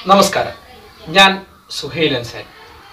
നമസ്കാരം ഞാൻ സുഹൈൽ അൻസാരി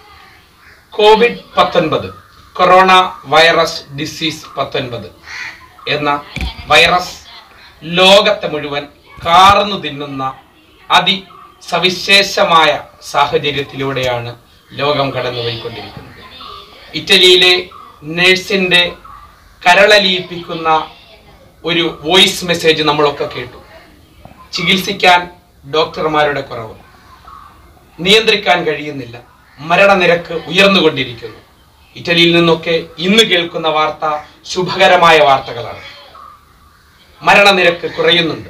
കോവിഡ് പത്തൊൻപത് കൊറോണ വൈറസ് ഡിസീസ് പത്തൊൻപത് എന്ന വൈറസ് ലോകത്തെ മുഴുവൻ കാർന്നു തിന്നുന്ന അതി സവിശേഷമായ സാഹചര്യത്തിലൂടെയാണ് ലോകം കടന്നുപോയിക്കൊണ്ടിരിക്കുന്നത് ഇറ്റലിയിലെ നഴ്സിന്റെ കരളലിയിപ്പിക്കുന്ന ഒരു വോയിസ് മെസ്സേജ് നമ്മളൊക്കെ കേട്ടു ചികിത്സിക്കാൻ ഡോക്ടർമാരുടെ കുറവ് നിയന്ത്രിക്കാൻ കഴിയുന്നില്ല മരണനിരക്ക് ഉയർന്നുകൊണ്ടിരിക്കുന്നു ഇറ്റലിയിൽ നിന്നൊക്കെ ഇന്ന് കേൾക്കുന്ന വാർത്ത ശുഭകരമായ വാർത്തകളാണ് മരണനിരക്ക് കുറയുന്നുണ്ട്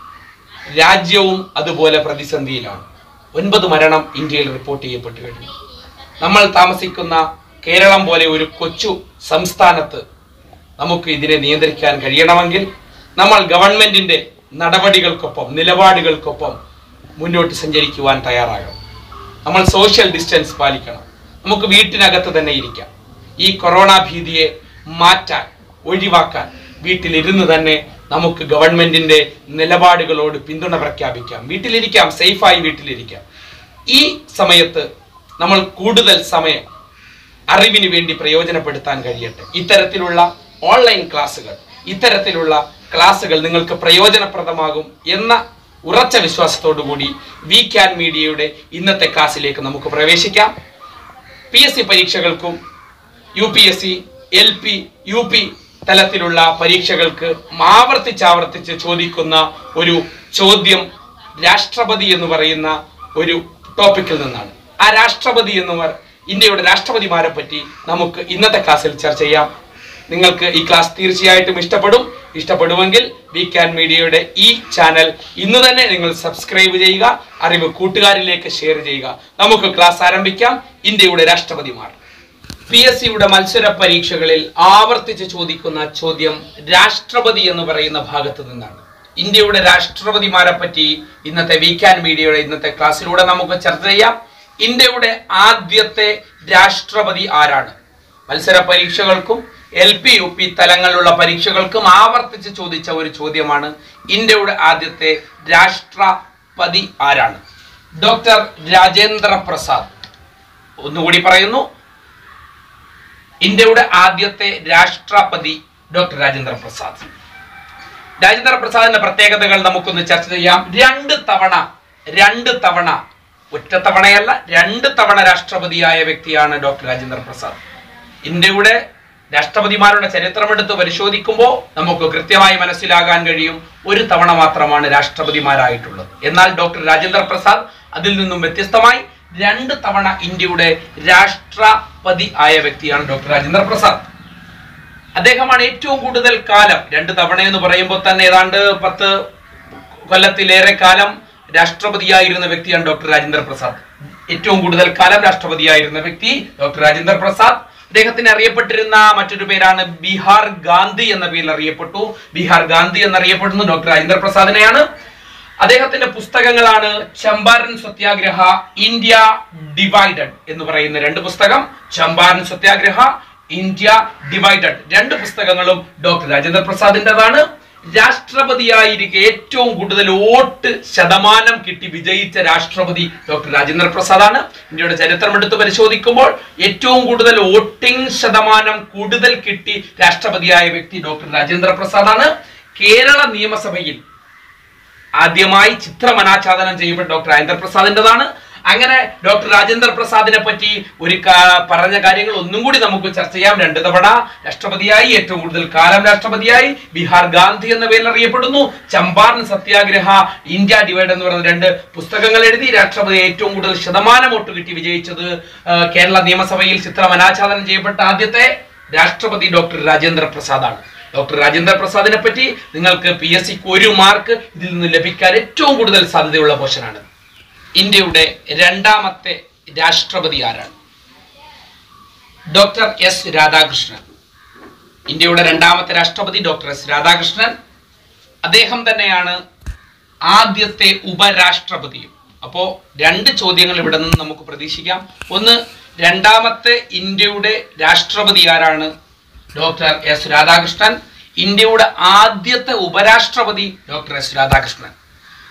രാജ്യവും അതുപോലെ പ്രതിസന്ധിയിലാണ് ഒൻപത് മരണം ഇന്ത്യയിൽ റിപ്പോർട്ട് ചെയ്യപ്പെട്ടു കഴിഞ്ഞു നമ്മൾ താമസിക്കുന്ന കേരളം പോലെ ഒരു കൊച്ചു സംസ്ഥാനത്ത് നമുക്ക് ഇതിനെ നിയന്ത്രിക്കാൻ കഴിയണമെങ്കിൽ നമ്മൾ ഗവൺമെന്റിന്റെ നടപടികൾക്കൊപ്പം നിലപാടുകൾക്കൊപ്പം മുന്നോട്ട് സഞ്ചരിക്കുവാൻ തയ്യാറാകണം നമ്മൾ സോഷ്യൽ ഡിസ്റ്റൻസ് പാലിക്കണം നമുക്ക് വീട്ടിനകത്ത് തന്നെ ഇരിക്കാം ഈ കൊറോണ ഭീതിയെ മാറ്റാൻ ഒഴിവാക്കാൻ വീട്ടിലിരുന്ന് തന്നെ നമുക്ക് ഗവൺമെന്റിന്റെ നിലപാടുകളോട് പിന്തുണ പ്രഖ്യാപിക്കാം വീട്ടിലിരിക്കാം സേഫായി വീട്ടിലിരിക്കാം ഈ സമയത്ത് നമ്മൾ കൂടുതൽ സമയം അറിവിന് വേണ്ടി പ്രയോജനപ്പെടുത്താൻ കഴിയട്ടെ ഇത്തരത്തിലുള്ള ഓൺലൈൻ ക്ലാസ്സുകൾ ഇത്തരത്തിലുള്ള ക്ലാസ്സുകൾ നിങ്ങൾക്ക് പ്രയോജനപ്രദമാകും എന്ന ഉറച്ച വിശ്വാസത്തോടു കൂടി വി ക്യാൻ മീഡിയയുടെ ഇന്നത്തെ ക്ലാസ്സിലേക്ക് നമുക്ക് പ്രവേശിക്കാം പി എസ് സി പരീക്ഷകൾക്കും U P S C L P U P തലത്തിലുള്ള പരീക്ഷകൾക്ക് ആവർത്തിച്ചാവർത്തിച്ച് ചോദിക്കുന്ന ഒരു ചോദ്യം രാഷ്ട്രപതി എന്ന് പറയുന്ന ഒരു ടോപ്പിക്കിൽ നിന്നാണ് ആ രാഷ്ട്രപതി എന്ന് പറ- ഇന്ത്യയുടെ രാഷ്ട്രപതിമാരെ പറ്റി നമുക്ക് ഇന്നത്തെ ക്ലാസ്സിൽ ചർച്ച ചെയ്യാം നിങ്ങൾക്ക് ഈ ക്ലാസ് തീർച്ചയായിട്ടും ഇഷ്ടപ്പെടും ഇഷ്ടപ്പെടുമെങ്കിൽ വി ക്യാൻ മീഡിയയുടെ ഈ ചാനൽ ഇന്ന് തന്നെ നിങ്ങൾ സബ്സ്ക്രൈബ് ചെയ്യുക അറിവ് കൂട്ടുകാരിലേക്ക് ഷെയർ ചെയ്യുക നമുക്ക് ക്ലാസ് ആരംഭിക്കാം ഇന്ത്യയുടെ രാഷ്ട്രപതിമാർ പി എസ് സിയുടെ മത്സര പരീക്ഷകളിൽ ആവർത്തിച്ച് ചോദിക്കുന്ന ചോദ്യം രാഷ്ട്രപതി എന്ന് പറയുന്ന ഭാഗത്ത് നിന്നാണ് ഇന്ത്യയുടെ രാഷ്ട്രപതിമാരെ പറ്റി ഇന്നത്തെ വി ക്യാൻ മീഡിയയുടെ ഇന്നത്തെ ക്ലാസ്സിലൂടെ നമുക്ക് ചർച്ച ചെയ്യാം ഇന്ത്യയുടെ ആദ്യത്തെ രാഷ്ട്രപതി ആരാണ് മത്സര പരീക്ഷകൾക്കും എൽ പി യു പി തലങ്ങളിലുള്ള പരീക്ഷകൾക്കും ആവർത്തിച്ച് ചോദിച്ച ഒരു ചോദ്യമാണ് ഇന്ത്യയുടെ ആദ്യത്തെ രാഷ്ട്രപതി ആരാണ് ഡോക്ടർ രാജേന്ദ്ര പ്രസാദ് ഒന്നുകൂടി പറയുന്നു ഇന്ത്യയുടെ ആദ്യത്തെ രാഷ്ട്രപതി ഡോക്ടർ രാജേന്ദ്ര പ്രസാദ് രാജേന്ദ്ര പ്രസാദിന്റെ പ്രത്യേകതകൾ നമുക്കൊന്ന് ചർച്ച ചെയ്യാം രണ്ട് തവണ രണ്ട് തവണ ഒറ്റ തവണയല്ല രണ്ട് തവണ രാഷ്ട്രപതിയായ വ്യക്തിയാണ് ഡോക്ടർ രാജേന്ദ്ര പ്രസാദ് ഇന്ത്യയുടെ രാഷ്ട്രപതിമാരുടെ ചരിത്രമെടുത്ത് പരിശോധിക്കുമ്പോൾ നമുക്ക് കൃത്യമായി മനസ്സിലാകാൻ കഴിയും ഒരു തവണ മാത്രമാണ് രാഷ്ട്രപതിമാരായിട്ടുള്ളത് എന്നാൽ ഡോക്ടർ രാജേന്ദ്ര പ്രസാദ് അതിൽ നിന്നും വ്യത്യസ്തമായി രണ്ട് തവണ ഇന്ത്യയുടെ രാഷ്ട്രപതി ആയ വ്യക്തിയാണ് ഡോക്ടർ രാജേന്ദ്ര പ്രസാദ് അദ്ദേഹമാണ് ഏറ്റവും കൂടുതൽ കാലം രണ്ട് തവണ എന്ന് പറയുമ്പോൾ തന്നെ ഏതാണ്ട് പത്ത് കൊല്ലത്തിലേറെ കാലം രാഷ്ട്രപതിയായിരുന്ന വ്യക്തിയാണ് ഡോക്ടർ രാജേന്ദ്ര പ്രസാദ് ഏറ്റവും കൂടുതൽ കാലം രാഷ്ട്രപതിയായിരുന്ന വ്യക്തി ഡോക്ടർ രാജേന്ദ്ര പ്രസാദ് അദ്ദേഹത്തിന് അറിയപ്പെട്ടിരുന്ന മറ്റൊരു പേരാണ് ബീഹാർ ഗാന്ധി എന്ന പേരിൽ അറിയപ്പെട്ടു ബീഹാർ ഗാന്ധി എന്നറിയപ്പെടുന്നു ഡോക്ടർ രാജേന്ദ്ര പ്രസാദിനെയാണ് അദ്ദേഹത്തിന്റെ പുസ്തകങ്ങളാണ് ചമ്പാരൻ സത്യാഗ്രഹ ഇന്ത്യ ഡിവൈഡഡ് എന്ന് പറയുന്ന രണ്ട് പുസ്തകം ചമ്പാരൻ സത്യാഗ്രഹ ഇന്ത്യ ഡിവൈഡഡ് രണ്ട് പുസ്തകങ്ങളും ഡോക്ടർ രാജേന്ദ്ര പ്രസാദിൻ്റെതാണ് രാഷ്ട്രപതിയായിരിക്കെ ഏറ്റവും കൂടുതൽ വോട്ട് ശതമാനം കിട്ടി വിജയിച്ച രാഷ്ട്രപതി ഡോക്ടർ രാജേന്ദ്ര പ്രസാദാണ് ഇന്ത്യയുടെ ചരിത്രം എടുത്ത് പരിശോധിക്കുമ്പോൾ ഏറ്റവും കൂടുതൽ വോട്ടിംഗ് ശതമാനം കൂടുതൽ കിട്ടി രാഷ്ട്രപതിയായ വ്യക്തി ഡോക്ടർ രാജേന്ദ്ര പ്രസാദാണ് കേരള നിയമസഭയിൽ ആദ്യമായി ചിത്രമനാച്ഛാദനം ചെയ്യപ്പെട്ട ഡോക്ടർ രാജേന്ദ്ര പ്രസാദിൻ്റെതാണ് അങ്ങനെ ഡോക്ടർ രാജേന്ദ്ര പ്രസാദിനെ പറ്റി ഒരു കാ- പറഞ്ഞ കാര്യങ്ങൾ ഒന്നും കൂടി നമുക്ക് ചർച്ച ചെയ്യാം രണ്ട് തവണ രാഷ്ട്രപതിയായി ഏറ്റവും കൂടുതൽ കാലം രാഷ്ട്രപതിയായി ബീഹാർ ഗാന്ധി എന്ന പേരിൽ അറിയപ്പെടുന്നു ചമ്പാരൻ സത്യാഗ്രഹ ഇന്ത്യ ഡിവൈഡ് എന്ന് പറയുന്ന രണ്ട് പുസ്തകങ്ങൾ എഴുതി രാഷ്ട്രപതി ഏറ്റവും കൂടുതൽ ശതമാനം വോട്ട് കിട്ടി വിജയിച്ചത് ആ, കേരള നിയമസഭയിൽ ചിത്രമനാച്ഛാദനം ചെയ്യപ്പെട്ട ആദ്യത്തെ രാഷ്ട്രപതി ഡോക്ടർ രാജേന്ദ്ര പ്രസാദാണ് ഡോക്ടർ രാജേന്ദ്ര പ്രസാദിനെ പറ്റി നിങ്ങൾക്ക് പി എസ് സിക്ക് ഒരു മാർക്ക് ഇതിൽ നിന്ന് ലഭിക്കാൻ ഏറ്റവും കൂടുതൽ സാധ്യതയുള്ള പോർഷനാണ് ഇന്ത്യയുടെ രണ്ടാമത്തെ രാഷ്ട്രപതി ആരാണ് ഡോക്ടർ എസ് രാധാകൃഷ്ണൻ ഇന്ത്യയുടെ രണ്ടാമത്തെ രാഷ്ട്രപതി ഡോക്ടർ എസ് രാധാകൃഷ്ണൻ അദ്ദേഹം തന്നെയാണ് ആദ്യത്തെ ഉപരാഷ്ട്രപതിയും അപ്പോ രണ്ട് ചോദ്യങ്ങൾ ഇവിടെ നിന്ന് നമുക്ക് പ്രതീക്ഷിക്കാം ഒന്ന് രണ്ടാമത്തെ ഇന്ത്യയുടെ രാഷ്ട്രപതി ആരാണ് ഡോക്ടർ എസ് രാധാകൃഷ്ണൻ ഇന്ത്യയുടെ ആദ്യത്തെ ഉപരാഷ്ട്രപതി ഡോക്ടർ എസ് രാധാകൃഷ്ണൻ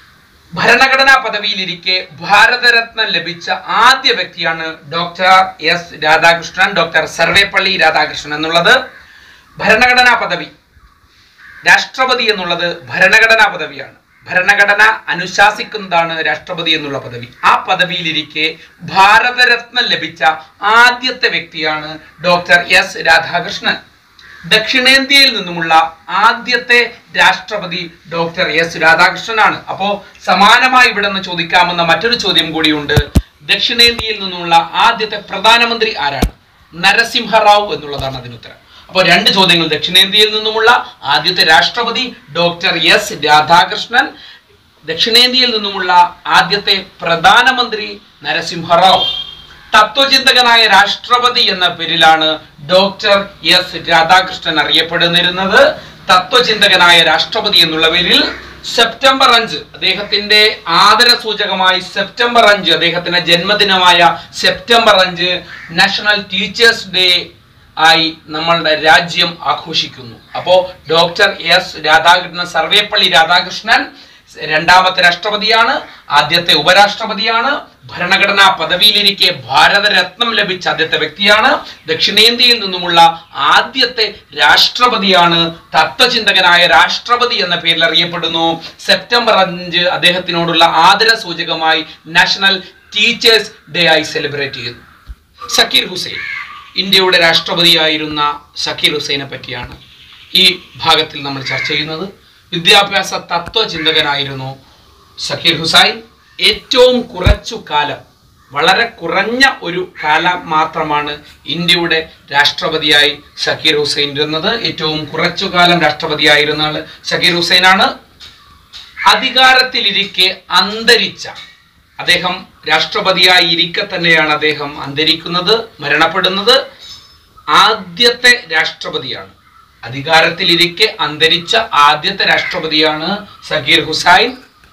ഭരണഘടനാ പദവിയിലിരിക്കെ ഭാരതരത്ന ലഭിച്ച ആദ്യ വ്യക്തിയാണ് doctor S Radhakrishnan doctor Sarvepalli Radhakrishnan എന്നുള്ളത് ഭരണഘടനാ പദവി രാഷ്ട്രപതി എന്നുള്ളത് ഭരണഘടനാ പദവിയാണ് ഭരണഘടന അനുശാസിക്കുന്നതാണ് രാഷ്ട്രപതി എന്നുള്ള പദവി ആ പദവിയിലിരിക്കെ ഭാരതരത്ന ലഭിച്ച ആദ്യത്തെ വ്യക്തിയാണ് ഡോക്ടർ എസ് രാധാകൃഷ്ണൻ ദക്ഷിണേന്ത്യയിൽ നിന്നുമുള്ള ആദ്യത്തെ രാഷ്ട്രപതി ഡോക്ടർ എസ് രാധാകൃഷ്ണനാണ് അപ്പോ സമാനമായി ഇവിടെ നിന്ന് ചോദിക്കാമെന്ന മറ്റൊരു ചോദ്യം കൂടിയുണ്ട് ദക്ഷിണേന്ത്യയിൽ നിന്നുള്ള ആദ്യത്തെ പ്രധാനമന്ത്രി ആരാണ് നരസിംഹറാവു എന്നുള്ളതാണ് അതിനുത്തരം അപ്പോൾ രണ്ട് ചോദ്യങ്ങൾ ദക്ഷിണേന്ത്യയിൽ നിന്നുമുള്ള ആദ്യത്തെ രാഷ്ട്രപതി ഡോക്ടർ എസ് രാധാകൃഷ്ണൻ ദക്ഷിണേന്ത്യയിൽ നിന്നുമുള്ള ആദ്യത്തെ പ്രധാനമന്ത്രി നരസിംഹറാവു തത്വചിന്തകനായ രാഷ്ട്രപതി എന്ന പേരിലാണ് ഡോക്ടർ എസ് രാധാകൃഷ്ണൻ അറിയപ്പെടുന്നിരുന്നത് തത്വചിന്തകനായ രാഷ്ട്രപതി എന്നുള്ള പേരിൽ സെപ്റ്റംബർ അഞ്ച് അദ്ദേഹത്തിന്റെ ആദര സൂചകമായി സെപ്റ്റംബർ അഞ്ച് അദ്ദേഹത്തിന്റെ ജന്മദിനമായ സെപ്റ്റംബർ അഞ്ച് നാഷണൽ ടീച്ചേഴ്സ് ഡേ ആയി നമ്മളുടെ രാജ്യം ആഘോഷിക്കുന്നു അപ്പോ ഡോക്ടർ എസ് രാധാകൃഷ്ണൻ സർവേപ്പള്ളി രാധാകൃഷ്ണൻ രണ്ടാമത്തെ രാഷ്ട്രപതിയാണ് ആദ്യത്തെ ഉപരാഷ്ട്രപതിയാണ് ഭരണഘടനാ പദവിയിലിരിക്കെ ഭാരതരത്നം ലഭിച്ച ആദ്യത്തെ വ്യക്തിയാണ് ദക്ഷിണേന്ത്യയിൽ നിന്നുമുള്ള ആദ്യത്തെ രാഷ്ട്രപതിയാണ് തത്വചിന്തകനായ രാഷ്ട്രപതി എന്ന പേരിൽ അറിയപ്പെടുന്നു സെപ്റ്റംബർ അഞ്ച് അദ്ദേഹത്തിനോടുള്ള ആദര സൂചകമായി നാഷണൽ ടീച്ചേഴ്സ് ഡേ ആയി സെലിബ്രേറ്റ് ചെയ്യുന്നു സക്കീർ ഹുസൈൻ ഇന്ത്യയുടെ രാഷ്ട്രപതിയായിരുന്ന സക്കീർ ഹുസൈനെ പറ്റിയാണ് ഈ ഭാഗത്തിൽ നമ്മൾ ചർച്ച ചെയ്യുന്നത് വിദ്യാഭ്യാസ തത്വചിന്തകനായിരുന്നു സക്കീർ ഹുസൈൻ ഏറ്റവും കുറച്ചു കാലം വളരെ കുറഞ്ഞ ഒരു കാലം മാത്രമാണ് ഇന്ത്യയുടെ രാഷ്ട്രപതിയായി ഷക്കീർ ഹുസൈൻ ഇരുന്നത് ഏറ്റവും കുറച്ചു കാലം രാഷ്ട്രപതിയായിരുന്ന ആള് ഷക്കീർ ഹുസൈനാണ് അധികാരത്തിലിരിക്കെ അന്തരിച്ച അദ്ദേഹം രാഷ്ട്രപതിയായി ഇരിക്കെ തന്നെയാണ് അദ്ദേഹം അന്തരിക്കുന്നത് മരണപ്പെടുന്നത് ആദ്യത്തെ രാഷ്ട്രപതിയാണ് അധികാരത്തിലിരിക്കെ അന്തരിച്ച ആദ്യത്തെ രാഷ്ട്രപതിയാണ് സക്കീർ ഹുസൈൻ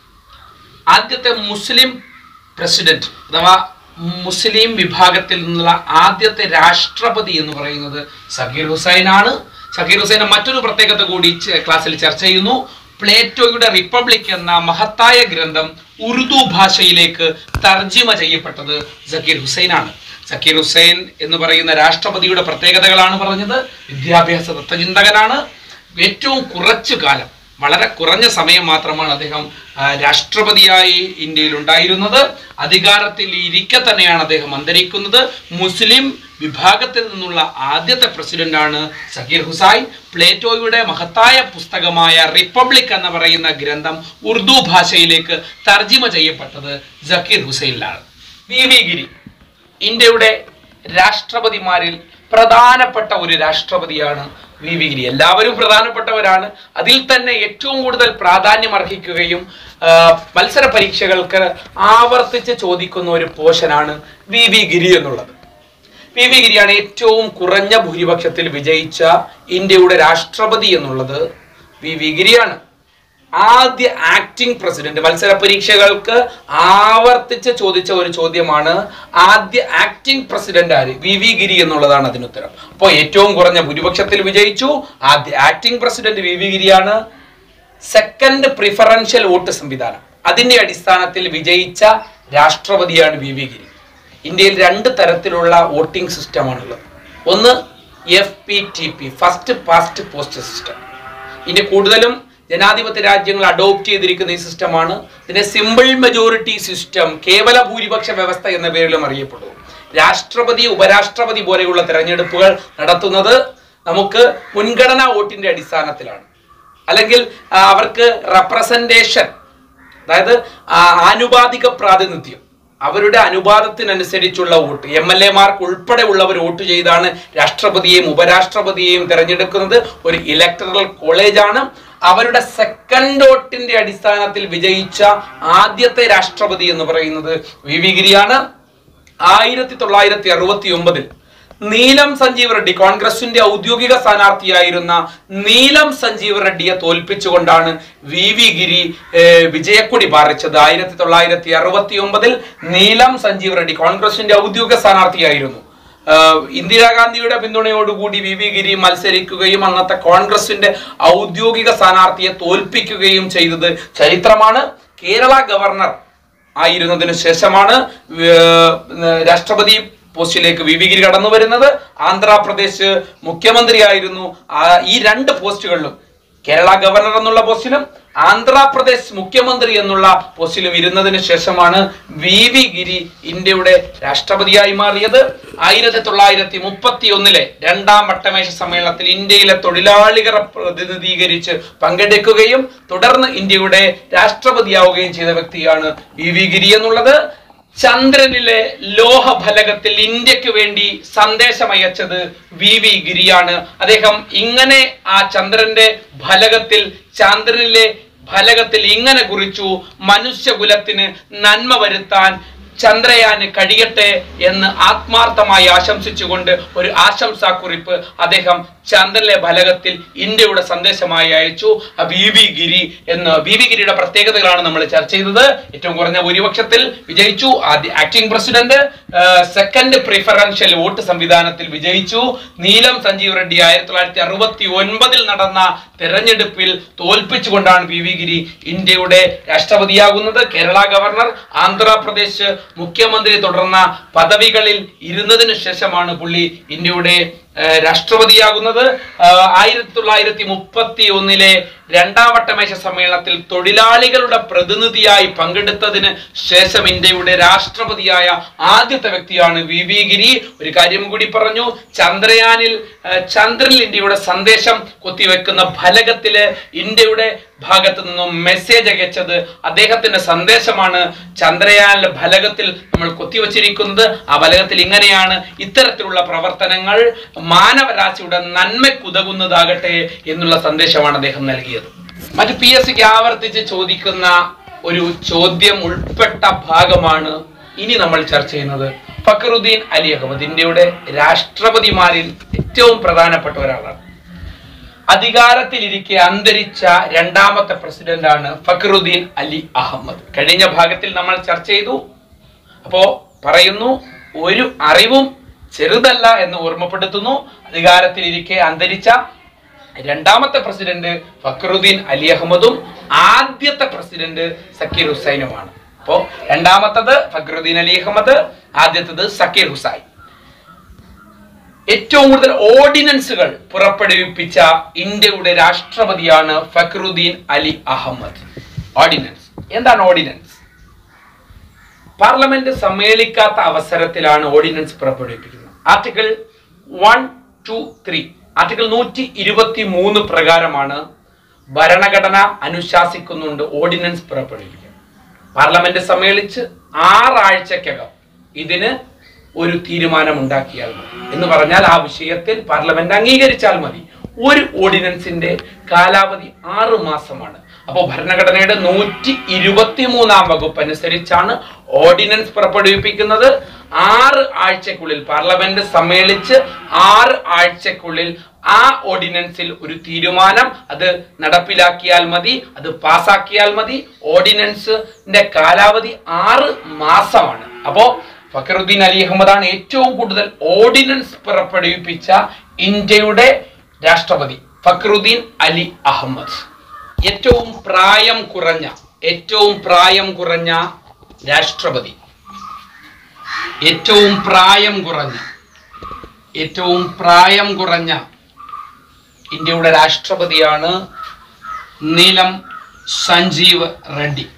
ആദ്യത്തെ മുസ്ലിം പ്രസിഡന്റ് അഥവാ മുസ്ലിം വിഭാഗത്തിൽ നിന്നുള്ള ആദ്യത്തെ രാഷ്ട്രപതി എന്ന് പറയുന്നത് സക്കീർ ഹുസൈൻ ആണ് സക്കീർ ഹുസൈന്റെ മറ്റൊരു പ്രത്യേകത കൂടി ച- ക്ലാസ്സിൽ ചർച്ച ചെയ്യുന്നു പ്ലേറ്റോയുടെ റിപ്പബ്ലിക് എന്ന മഹത്തായ ഗ്രന്ഥം ഉറുദു ഭാഷയിലേക്ക് തർജിമ ചെയ്യപ്പെട്ടത് സക്കീർ ഹുസൈനാണ് സക്കീർ ഹുസൈൻ എന്ന് പറയുന്ന രാഷ്ട്രപതിയുടെ പ്രത്യേകതകളാണ് പറഞ്ഞത് വിദ്യാഭ്യാസ തത്വചിന്തകനാണ് ഏറ്റവും കുറച്ചു കാലം വളരെ കുറഞ്ഞ സമയം മാത്രമാണ് അദ്ദേഹം ആ, രാഷ്ട്രപതിയായി ഇന്ത്യയിൽ ഉണ്ടായിരുന്നത് അധികാരത്തിൽ ഇരിക്കെ തന്നെയാണ് അദ്ദേഹം അന്തരിക്കുന്നത് മുസ്ലിം വിഭാഗത്തിൽ നിന്നുള്ള ആദ്യത്തെ പ്രസിഡന്റാണ് സക്കീർ ഹുസൈൻ പ്ലേറ്റോയുടെ മഹത്തായ പുസ്തകമായ റിപ്പബ്ലിക് എന്ന് പറയുന്ന ഗ്രന്ഥം ഉറുദു ഭാഷയിലേക്ക് തർജിമ ചെയ്യപ്പെട്ടത് സക്കീർ ഹുസൈനിലാണ് വി വി ഗിരി ഇന്ത്യയുടെ രാഷ്ട്രപതിമാരിൽ പ്രധാനപ്പെട്ട ഒരു രാഷ്ട്രപതിയാണ് വി വി ഗിരി എല്ലാവരും പ്രധാനപ്പെട്ടവരാണ് അതിൽ തന്നെ ഏറ്റവും കൂടുതൽ പ്രാധാന്യം അർഹിക്കുകയും ആ, മത്സര പരീക്ഷകൾക്ക് ആവർത്തിച്ച് ചോദിക്കുന്ന ഒരു പോഷനാണ് വി വി ഗിരി എന്നുള്ളത് വി വി ഗിരിയാണ് ഏറ്റവും കുറഞ്ഞ ഭൂരിപക്ഷത്തിൽ വിജയിച്ച ഇന്ത്യയുടെ രാഷ്ട്രപതി എന്നുള്ളത് വി വി ഗിരിയാണ് ആദ്യ ആക്ടിംഗ് പ്രസിഡന്റ് മത്സര പരീക്ഷകൾക്ക് ആവർത്തിച്ച് ചോദിച്ച ഒരു ചോദ്യമാണ് ആദ്യ ആക്ടിംഗ് പ്രസിഡന്റ് ആര് വി വി ഗിരി എന്നുള്ളതാണ് അതിനുത്തരം അപ്പോൾ ഏറ്റവും കുറഞ്ഞ ഭൂരിപക്ഷത്തിൽ വിജയിച്ചു ആദ്യ ആക്ടിംഗ് പ്രസിഡന്റ് വി വി ഗിരിയാണ് സെക്കൻഡ് പ്രിഫറൻഷ്യൽ വോട്ട് സംവിധാനം അതിന്റെ അടിസ്ഥാനത്തിൽ വിജയിച്ച രാഷ്ട്രപതിയാണ് വി വി ഗിരി ഇന്ത്യയിൽ രണ്ട് തരത്തിലുള്ള വോട്ടിംഗ് സിസ്റ്റമാണുള്ളത് ഒന്ന് F P T P first past post system ഇനി കൂടുതലും ജനാധിപത്യ രാജ്യങ്ങൾ അഡോപ്റ്റ് ചെയ്തിരിക്കുന്ന ഈ സിസ്റ്റമാണ് ഇതിനെ സിമ്പിൾ മെജോറിറ്റി സിസ്റ്റം കേവല ഭൂരിപക്ഷ വ്യവസ്ഥ എന്ന പേരിലും അറിയപ്പെടുന്നു രാഷ്ട്രപതി ഉപരാഷ്ട്രപതി പോലെയുള്ള തെരഞ്ഞെടുപ്പുകൾ നടത്തുന്നത് നമുക്ക് മുൻഗണനാ വോട്ടിന്റെ അടിസ്ഥാനത്തിലാണ് അല്ലെങ്കിൽ ആ, അവർക്ക് റെപ്രസെന്റേഷൻ അതായത് ആ, ആനുപാതിക പ്രാതിനിധ്യം അവരുടെ അനുപാതത്തിനനുസരിച്ചുള്ള വോട്ട് എം എൽ എമാർക്ക് ഉൾപ്പെടെ ഉള്ളവർ വോട്ട് ചെയ്താണ് രാഷ്ട്രപതിയെയും ഉപരാഷ്ട്രപതിയെയും തിരഞ്ഞെടുക്കുന്നത് ഒരു ഇലക്ടറൽ കോളേജാണ് അവരുടെ സെക്കൻഡ് വോട്ടിന്റെ അടിസ്ഥാനത്തിൽ വിജയിച്ച ആദ്യത്തെ രാഷ്ട്രപതി എന്ന് പറയുന്നത് വി വി ഗിരിയാണ് ആയിരത്തി തൊള്ളായിരത്തി അറുപത്തി ഒമ്പതിൽ നീലം സഞ്ജീവ് റെഡ്ഡി കോൺഗ്രസിന്റെ ഔദ്യോഗിക സ്ഥാനാർത്ഥിയായിരുന്ന നീലം സഞ്ജീവ് റെഡ്ഡിയെ തോൽപ്പിച്ചുകൊണ്ടാണ് വി വി ഗിരി ഏഹ്, വിജയക്കൊടി പാറിച്ചത് ആയിരത്തി തൊള്ളായിരത്തി അറുപത്തി ഒമ്പതിൽ നീലം സഞ്ജീവ് റെഡ്ഡി കോൺഗ്രസിന്റെ ഔദ്യോഗിക സ്ഥാനാർത്ഥിയായിരുന്നു ആഹ് ഇന്ദിരാഗാന്ധിയുടെ പിന്തുണയോടുകൂടി വി വി ഗിരി മത്സരിക്കുകയും അന്നത്തെ കോൺഗ്രസിന്റെ ഔദ്യോഗിക സ്ഥാനാർത്ഥിയെ തോൽപ്പിക്കുകയും ചെയ്തത് ചരിത്രമാണ് കേരള ഗവർണർ ആയിരുന്നതിന് ശേഷമാണ് ഏർ, രാഷ്ട്രപതി പോസ്റ്റിലേക്ക് വി വി ഗിരി കടന്നു വരുന്നത് ആന്ധ്രാപ്രദേശ് മുഖ്യമന്ത്രിയായിരുന്നു ആ, ഈ രണ്ട് പോസ്റ്റുകളിലും കേരള ഗവർണർ എന്നുള്ള പോസ്റ്റിലും ആന്ധ്രാപ്രദേശ് മുഖ്യമന്ത്രി എന്നുള്ള പോസ്റ്റിലും ഇരുന്നതിന് ശേഷമാണ് വി വി ഗിരി ഇന്ത്യയുടെ രാഷ്ട്രപതിയായി മാറിയത് ആയിരത്തി തൊള്ളായിരത്തി മുപ്പത്തി ഒന്നിലെ രണ്ടാം വട്ടമേശ സമ്മേളനത്തിൽ ഇന്ത്യയിലെ തൊഴിലാളികളെ പ്രതിനിധീകരിച്ച് പങ്കെടുക്കുകയും തുടർന്ന് ഇന്ത്യയുടെ രാഷ്ട്രപതിയാവുകയും ചെയ്ത വ്യക്തിയാണ് വി വി ഗിരി എന്നുള്ളത് ചന്ദ്രനിലെ ലോഹഫലകത്തിൽ ഇന്ത്യക്ക് വേണ്ടി സന്ദേശം അയച്ചത് വി വി ഗിരിയാണ് അദ്ദേഹം ഇങ്ങനെ ആ ചന്ദ്രന്റെ ഫലകത്തിൽ ചന്ദ്രനിലെ ഫലകത്തിൽ ഇങ്ങനെ കുറിച്ചു മനുഷ്യകുലത്തിന് നന്മ വരുത്താൻ ചന്ദ്രയാന് കഴിയട്ടെ എന്ന് ആത്മാർത്ഥമായി ആശംസിച്ചുകൊണ്ട് ഒരു ആശംസാ കുറിപ്പ് അദ്ദേഹം ചന്ദ്രനിലെ ഫലകത്തിൽ ഇന്ത്യയുടെ സന്ദേശമായി അയച്ചു ആ ബി വി ഗിരി എന്ന് ബി വി ഗിരിയുടെ പ്രത്യേകതകളാണ് നമ്മൾ ചർച്ച ചെയ്തത് ഏറ്റവും കുറഞ്ഞ ഭൂരിപക്ഷത്തിൽ വിജയിച്ചു ആദ്യ acting president second preferential vote സംവിധാനത്തിൽ വിജയിച്ചു നീലം സഞ്ജീവ് റെഡ്ഡി ആയിരത്തി തൊള്ളായിരത്തി അറുപത്തി ഒൻപതിൽ നടന്ന തെരഞ്ഞെടുപ്പിൽ തോൽപ്പിച്ചുകൊണ്ടാണ് ബി വി ഗിരി ഇന്ത്യയുടെ രാഷ്ട്രപതിയാകുന്നത് കേരള ഗവർണർ ആന്ധ്രാപ്രദേശ് മുഖ്യമന്ത്രി തുടർന്ന പദവികളിൽ ഇരുന്നതിന് ശേഷമാണ് പുള്ളി ഇന്ത്യയുടെ ഏഹ്, രാഷ്ട്രപതിയാകുന്നത് ആഹ്, ആയിരത്തി തൊള്ളായിരത്തി മുപ്പത്തി ഒന്നിലെ രണ്ടാം വട്ടമേശ സമ്മേളനത്തിൽ തൊഴിലാളികളുടെ പ്രതിനിധിയായി പങ്കെടുത്തതിന് ശേഷം ഇന്ത്യയുടെ രാഷ്ട്രപതിയായ ആദ്യത്തെ വ്യക്തിയാണ് വി വി ഗിരി ഒരു കാര്യം കൂടി പറഞ്ഞു ചന്ദ്രയാനിൽ ഏഹ്, ചന്ദ്രനിൽ ഇന്ത്യയുടെ സന്ദേശം കൊത്തിവെക്കുന്ന ഫലകത്തില് ഇന്ത്യയുടെ ഭാഗത്ത് നിന്നും മെസ്സേജ് അയച്ചത് അദ്ദേഹത്തിന്റെ സന്ദേശമാണ് ചന്ദ്രയാനിലെ ഫലകത്തിൽ നമ്മൾ കൊത്തിവച്ചിരിക്കുന്നത് ആ ഫലകത്തിൽ ഇങ്ങനെയാണ് ഇത്തരത്തിലുള്ള പ്രവർത്തനങ്ങൾ മാനവരാശിയുടെ നന്മയ്ക്കുതകുന്നതാകട്ടെ എന്നുള്ള സന്ദേശമാണ് അദ്ദേഹം നൽകിയത് മറ്റു പി എസ് സിക്ക് ആവർത്തിച്ച് ചോദിക്കുന്ന ഒരു ചോദ്യം ഉൾപ്പെട്ട ഭാഗമാണ് ഇനി നമ്മൾ ചർച്ച ചെയ്യുന്നത് ഫക്രുദ്ദീൻ അലി അഹമ്മദ് ഇന്ത്യയുടെ രാഷ്ട്രപതിമാരിൽ ഏറ്റവും പ്രധാനപ്പെട്ട ഒരാളാണ് അധികാരത്തിലിരിക്കെ അന്തരിച്ച രണ്ടാമത്തെ പ്രസിഡന്റാണ് ഫക്രുദ്ദീൻ അലി അഹമ്മദ് കഴിഞ്ഞ ഭാഗത്തിൽ നമ്മൾ ചർച്ച ചെയ്തു അപ്പോ പറയുന്നു ഒരു അറിവും ചെറുതല്ല എന്ന് ഓർമ്മപ്പെടുത്തുന്നു അധികാരത്തിലിരിക്കെ അന്തരിച്ച രണ്ടാമത്തെ പ്രസിഡന്റ് ഫക്രുദ്ദീൻ അലി അഹമ്മദും ആദ്യത്തെ പ്രസിഡന്റ് സക്കീർ ഹുസൈനുമാണ് അപ്പോ രണ്ടാമത്തത് ഫക്രുദ്ദീൻ അലി അഹമ്മദ് ആദ്യത്തത് സക്കീർ ഹുസൈൻ ഏറ്റവും കൂടുതൽ ഓർഡിനൻസുകൾ പുറപ്പെടുവിപ്പിച്ച ഇന്ത്യയുടെ രാഷ്ട്രപതിയാണ് ഫക്രുദ്ദീൻ അലി അഹമ്മദ് ഓർഡിനൻസ് എന്താണ് ഓർഡിനൻസ് പാർലമെന്റ് സമ്മേളിക്കാത്ത അവസരത്തിലാണ് ഓർഡിനൻസ് പുറപ്പെടുവിപ്പിക്കുന്നത് article one two three article നൂറ്റി ഇരുപത്തി മൂന്ന് പ്രകാരമാണ് ഭരണഘടന അനുശാസിക്കുന്നുണ്ട് ഓർഡിനൻസ് പുറപ്പെടുവിക്കുന്നത് പാർലമെന്റ് സമ്മേളിച്ച് ആറാഴ്ചക്കകം ഇതിന് ഒരു തീരുമാനം ഉണ്ടാക്കിയാൽ മതി എന്ന് പറഞ്ഞാൽ ആ വിഷയത്തിൽ പാർലമെന്റ് അംഗീകരിച്ചാൽ മതി ഒരു ഓർഡിനൻസിന്റെ കാലാവധി ആറ് മാസമാണ് അപ്പോൾ ഭരണഘടനയുടെ നൂറ്റി ഇരുപത്തി മൂന്നാം വകുപ്പ് അനുസരിച്ചാണ് ഓർഡിനൻസ് പുറപ്പെടുവിപ്പിക്കുന്നത് ആറ് ആഴ്ചക്കുള്ളിൽ പാർലമെന്റ് സമ്മേളിച്ച് ആറ് ആഴ്ചക്കുള്ളിൽ ആ ഓർഡിനൻസിൽ ഒരു തീരുമാനം അത് നടപ്പിലാക്കിയാൽ മതി അത് പാസാക്കിയാൽ മതി ഓർഡിനൻസിന്റെ കാലാവധി ആറ് മാസമാണ് അപ്പോ ഫക്കറുദ്ദീൻ അലി അഹമ്മദാണ് ഏറ്റവും കൂടുതൽ ഓർഡിനൻസ് പുറപ്പെടുവിപ്പിച്ച ഇന്ത്യയുടെ രാഷ്ട്രപതി ഫക്രുദ്ദീൻ അലി അഹമ്മദ് ഏറ്റവും പ്രായം കുറഞ്ഞ ഏറ്റവും പ്രായം കുറഞ്ഞ രാഷ്ട്രപതി ഏറ്റവും പ്രായം കുറഞ്ഞ ഏറ്റവും പ്രായം കുറഞ്ഞ ഇന്ത്യയുടെ രാഷ്ട്രപതിയാണ് നീലം സഞ്ജീവ് റെഡ്ഡി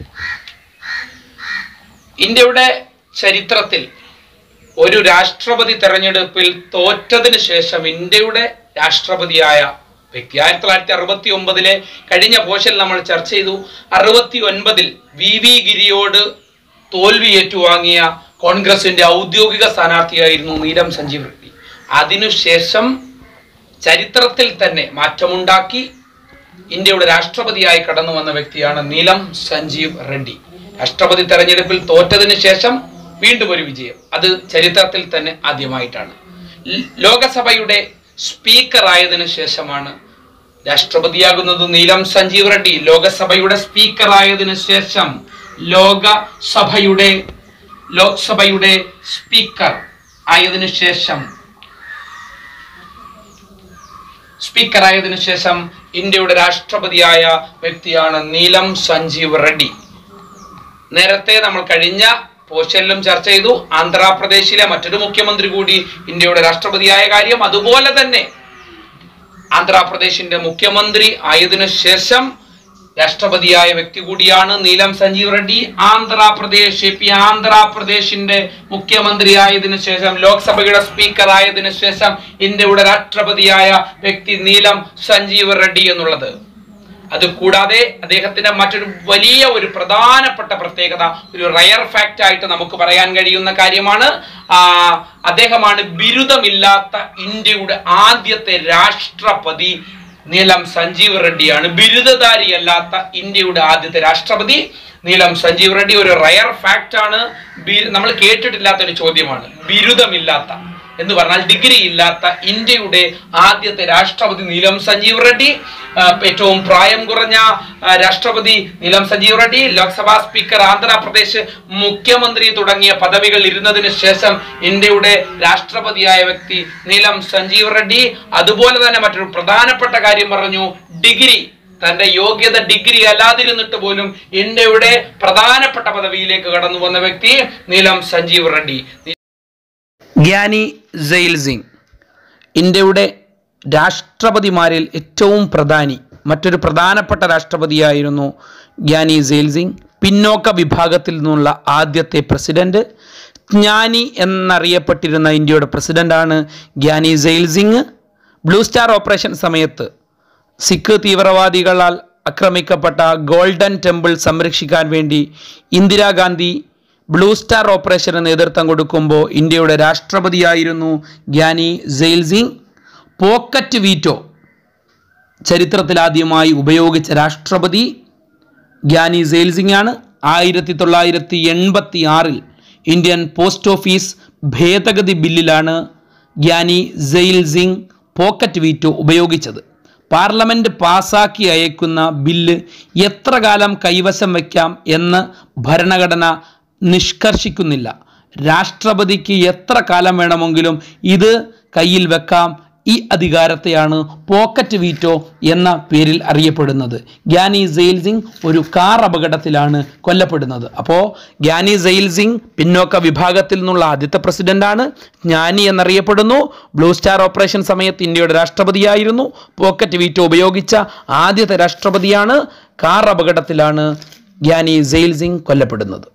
ഇന്ത്യയുടെ ചരിത്രത്തിൽ ഒരു രാഷ്ട്രപതി തെരഞ്ഞെടുപ്പിൽ തോറ്റതിന് ശേഷം ഇന്ത്യയുടെ രാഷ്ട്രപതിയായ വ്യക്തി ആയിരത്തി തൊള്ളായിരത്തി അറുപത്തി ഒമ്പതിലെ കഴിഞ്ഞ പോഷൻ നമ്മൾ ചർച്ച ചെയ്തു അറുപത്തി ഒൻപതിൽ വി വി ഗിരിയോട് തോൽവി ഏറ്റുവാങ്ങിയ കോൺഗ്രസിന്റെ ഔദ്യോഗിക സ്ഥാനാർത്ഥിയായിരുന്നു നീലം സഞ്ജീവ് റെഡ്ഡി അതിനുശേഷം ചരിത്രത്തിൽ തന്നെ മാറ്റമുണ്ടാക്കി ഇന്ത്യയുടെ രാഷ്ട്രപതിയായി കടന്നു വന്ന വ്യക്തിയാണ് നീലം സഞ്ജീവ് റെഡ്ഡി രാഷ്ട്രപതി തെരഞ്ഞെടുപ്പിൽ തോറ്റതിന് ശേഷം വീണ്ടും ഒരു വിജയം അത് ചരിത്രത്തിൽ തന്നെ ആദ്യമായിട്ടാണ് ല- ലോകസഭയുടെ സ്പീക്കർ ആയതിനു ശേഷമാണ് രാഷ്ട്രപതിയാകുന്നത് നീലം സഞ്ജീവ് റെഡ്ഡി ലോകസഭയുടെ സ്പീക്കർ ആയതിനു ശേഷം ലോകസഭയുടെ ലോക്സഭയുടെ സ്പീക്കർ ആയതിനു ശേഷം സ്പീക്കർ ആയതിനു ശേഷം ഇന്ത്യയുടെ രാഷ്ട്രപതിയായ വ്യക്തിയാണ് നീലം സഞ്ജീവ് റെഡ്ഡി നേരത്തെ നമ്മൾ കഴിഞ്ഞ പോസ്റ്റലിലും ചർച്ച ചെയ്തു ആന്ധ്രാപ്രദേശിലെ മറ്റൊരു മുഖ്യമന്ത്രി കൂടി ഇന്ത്യയുടെ രാഷ്ട്രപതിയായ കാര്യം അതുപോലെ തന്നെ ആന്ധ്രാപ്രദേശിന്റെ മുഖ്യമന്ത്രി ആയതിനു ശേഷം രാഷ്ട്രപതിയായ വ്യക്തി കൂടിയാണ് നീലം സഞ്ജീവ് റെഡ്ഡി ആന്ധ്രാപ്രദേശ് എ പി ആന്ധ്രാപ്രദേശിന്റെ മുഖ്യമന്ത്രി ആയതിനു ശേഷം ലോക്സഭയുടെ സ്പീക്കർ ആയതിനു ശേഷം ഇന്ത്യയുടെ രാഷ്ട്രപതിയായ വ്യക്തി നീലം സഞ്ജീവ് റെഡ്ഡി എന്നുള്ളത് അത് കൂടാതെ അദ്ദേഹത്തിന്റെ മറ്റൊരു വലിയ ഒരു പ്രധാനപ്പെട്ട പ്രത്യേകത ഒരു റയർ ഫാക്റ്റ് ആയിട്ട് നമുക്ക് പറയാൻ കഴിയുന്ന കാര്യമാണ് ആ, അദ്ദേഹമാണ് ബിരുദമില്ലാത്ത ഇന്ത്യയുടെ ആദ്യത്തെ രാഷ്ട്രപതി നീലം സഞ്ജീവ് റെഡ്ഡിയാണ് ബിരുദധാരിയല്ലാത്ത ഇന്ത്യയുടെ ആദ്യത്തെ രാഷ്ട്രപതി നീലം സഞ്ജീവ് റെഡ്ഡി ഒരു റയർ ഫാക്റ്റ് ആണ് ബി- നമ്മൾ കേട്ടിട്ടില്ലാത്ത ഒരു ചോദ്യമാണ് ബിരുദമില്ലാത്ത എന്ന് പറഞ്ഞാൽ ഡിഗ്രി ഇല്ലാത്ത ഇന്ത്യയുടെ ആദ്യത്തെ രാഷ്ട്രപതി നീലം സഞ്ജീവ് റെഡ്ഡി ആ, ഏറ്റവും പ്രായം കുറഞ്ഞ ആ, രാഷ്ട്രപതി നീലം സഞ്ജീവ് റെഡ്ഡി ലോക്സഭാ സ്പീക്കർ ആന്ധ്രാപ്രദേശ് മുഖ്യമന്ത്രി തുടങ്ങിയ പദവികൾ ഇരുന്നതിന് ശേഷം ഇന്ത്യയുടെ രാഷ്ട്രപതിയായ വ്യക്തി നീലം സഞ്ജീവ് റെഡ്ഡി അതുപോലെ തന്നെ മറ്റൊരു പ്രധാനപ്പെട്ട കാര്യം പറഞ്ഞു ഡിഗ്രി തന്റെ യോഗ്യത ഡിഗ്രി അല്ലാതിരുന്നിട്ട് പോലും ഇന്ത്യയുടെ പ്രധാനപ്പെട്ട പദവിയിലേക്ക് കടന്നു വന്ന വ്യക്തി നീലം സഞ്ജീവ് റെഡ്ഡി ഗ്യാനി സെയിൽ സിംഗ് ഇന്ത്യയുടെ രാഷ്ട്രപതിമാരിൽ ഏറ്റവും പ്രധാനി മറ്റൊരു പ്രധാനപ്പെട്ട രാഷ്ട്രപതിയായിരുന്നു ഗ്യാനി സെയിൽ സിംഗ് പിന്നോക്ക വിഭാഗത്തിൽ നിന്നുള്ള ആദ്യത്തെ പ്രസിഡന്റ് ജ്ഞാനി എന്നറിയപ്പെട്ടിരുന്ന ഇന്ത്യയുടെ പ്രസിഡന്റാണ് Giani Zail Singh blue star operation സമയത്ത് സിഖ് തീവ്രവാദികളാൽ ആക്രമിക്കപ്പെട്ട ഗോൾഡൻ ടെമ്പിൾ സംരക്ഷിക്കാൻ വേണ്ടി ഇന്ദിരാഗാന്ധി ബ്ലൂ സ്റ്റാർ ഓപ്പറേഷന് നേതൃത്വം കൊടുക്കുമ്പോൾ ഇന്ത്യയുടെ രാഷ്ട്രപതിയായിരുന്നു ഗ്യാനി സെയിൽ സിംഗ് പോക്കറ്റ് വീറ്റോ ചരിത്രത്തിലാദ്യമായി ഉപയോഗിച്ച രാഷ്ട്രപതി ഗ്യാനി സെയിൽ സിംഗ് ആണ് ആയിരത്തി തൊള്ളായിരത്തി എൺപത്തി ആറിൽ ഇന്ത്യൻ പോസ്റ്റ് ഓഫീസ് ഭേദഗതി ബില്ലിലാണ് ഗ്യാനി സെയിൽ സിംഗ് പോക്കറ്റ് വീറ്റോ ഉപയോഗിച്ചത് പാർലമെൻറ്റ് പാസാക്കി അയക്കുന്ന ബില്ല് എത്ര കാലം കൈവശം വയ്ക്കാം എന്ന് ഭരണഘടന നിഷ്കർഷിക്കുന്നില്ല രാഷ്ട്രപതിക്ക് എത്ര കാലം വേണമെങ്കിലും ഇത് കയ്യിൽ വെക്കാം ഈ അധികാരത്തെയാണ് പോക്കറ്റ് വീറ്റോ എന്ന പേരിൽ അറിയപ്പെടുന്നത് ഗ്യാനി സെയിൽ സിംഗ് ഒരു കാർ അപകടത്തിലാണ് കൊല്ലപ്പെടുന്നത് അപ്പോൾ ഗ്യാനി സെയിൽ സിംഗ് പിന്നോക്ക വിഭാഗത്തിൽ നിന്നുള്ള ആദ്യത്തെ പ്രസിഡന്റാണ് ജ്ഞാനി എന്നറിയപ്പെടുന്നു ബ്ലൂ സ്റ്റാർ ഓപ്പറേഷൻ സമയത്ത് ഇന്ത്യയുടെ രാഷ്ട്രപതിയായിരുന്നു പോക്കറ്റ് വീറ്റോ ഉപയോഗിച്ച ആദ്യത്തെ രാഷ്ട്രപതിയാണ് കാർ അപകടത്തിലാണ് ഗ്യാനി സെയിൽ സിംഗ് കൊല്ലപ്പെടുന്നത്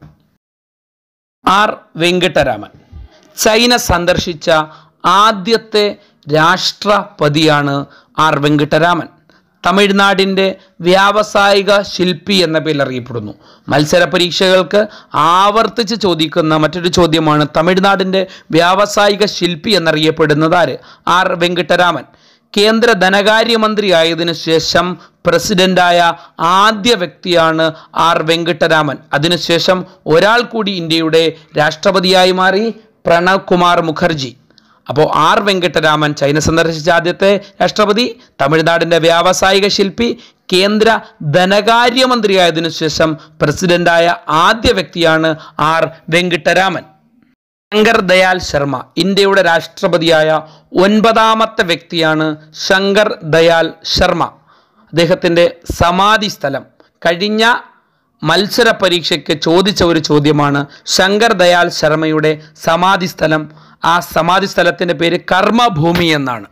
ആർ വെങ്കട്ടരാമൻ ചൈന സന്ദർശിച്ച ആദ്യത്തെ രാഷ്ട്രപതിയാണ് ആർ വെങ്കട്ടരാമൻ തമിഴ്നാടിൻ്റെ വ്യാവസായിക ശില്പി എന്ന പേരിൽ അറിയപ്പെടുന്നു മത്സര പരീക്ഷകൾക്ക് ആവർത്തിച്ച് ചോദിക്കുന്ന മറ്റൊരു ചോദ്യമാണ് തമിഴ്നാടിൻ്റെ വ്യാവസായിക ശില്പി എന്നറിയപ്പെടുന്നത് ആര് ആർ വെങ്കട്ടരാമൻ കേന്ദ്ര ധനകാര്യമന്ത്രി ആയതിനു ശേഷം പ്രസിഡന്റായ ആദ്യ വ്യക്തിയാണ് ആർ വെങ്കട്ടരാമൻ അതിനുശേഷം ഒരാൾ കൂടി ഇന്ത്യയുടെ രാഷ്ട്രപതിയായി മാറി പ്രണവ് കുമാർ മുഖർജി അപ്പോൾ ആർ വെങ്കട്ടരാമൻ ചൈന സന്ദർശിച്ച ആദ്യത്തെ രാഷ്ട്രപതി തമിഴ്നാടിൻ്റെ വ്യാവസായിക ശില്പി കേന്ദ്ര ധനകാര്യമന്ത്രിയായതിനു ശേഷം പ്രസിഡന്റായ ആദ്യ വ്യക്തിയാണ് ആർ വെങ്കട്ടരാമൻ ശങ്കർ ദയാൽ ശർമ്മ ഇന്ത്യയുടെ രാഷ്ട്രപതിയായ ഒൻപതാമത്തെ വ്യക്തിയാണ് ശങ്കർ ദയാൽ ശർമ്മ അദ്ദേഹത്തിൻ്റെ സമാധി സ്ഥലം കഴിഞ്ഞ മത്സര പരീക്ഷയ്ക്ക് ചോദിച്ച ഒരു ചോദ്യമാണ് ശങ്കർ ദയാൽ ശർമ്മയുടെ സമാധി സ്ഥലം ആ സമാധി സ്ഥലത്തിൻ്റെ പേര് കർമ്മഭൂമി എന്നാണ്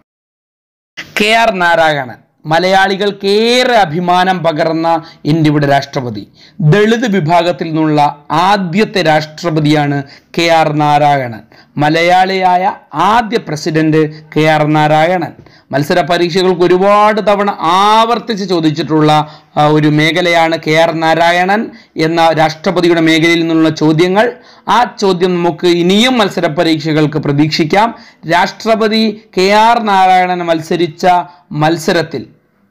കെ ആർ നാരായണൻ മലയാളികൾക്കേറെ അഭിമാനം പകർന്ന ഇന്ത്യയുടെ രാഷ്ട്രപതി ദളിത് വിഭാഗത്തിൽ നിന്നുള്ള ആദ്യത്തെ രാഷ്ട്രപതിയാണ് കെ ആർ നാരായണൻ മലയാളിയായ ആദ്യ പ്രസിഡന്റ് കെ ആർ നാരായണൻ മത്സര പരീക്ഷകൾക്ക് ഒരുപാട് തവണ ആവർത്തിച്ച് ചോദിച്ചിട്ടുള്ള ആ, ഒരു മേഖലയാണ് കെ ആർ നാരായണൻ എന്ന രാഷ്ട്രപതിയുടെ മേഖലയിൽ നിന്നുള്ള ചോദ്യങ്ങൾ ആ ചോദ്യം നമുക്ക് ഇനിയും മത്സര പരീക്ഷകൾക്ക് പ്രതീക്ഷിക്കാം രാഷ്ട്രപതി കെ ആർ നാരായണൻ മത്സരിച്ച മത്സരത്തിൽ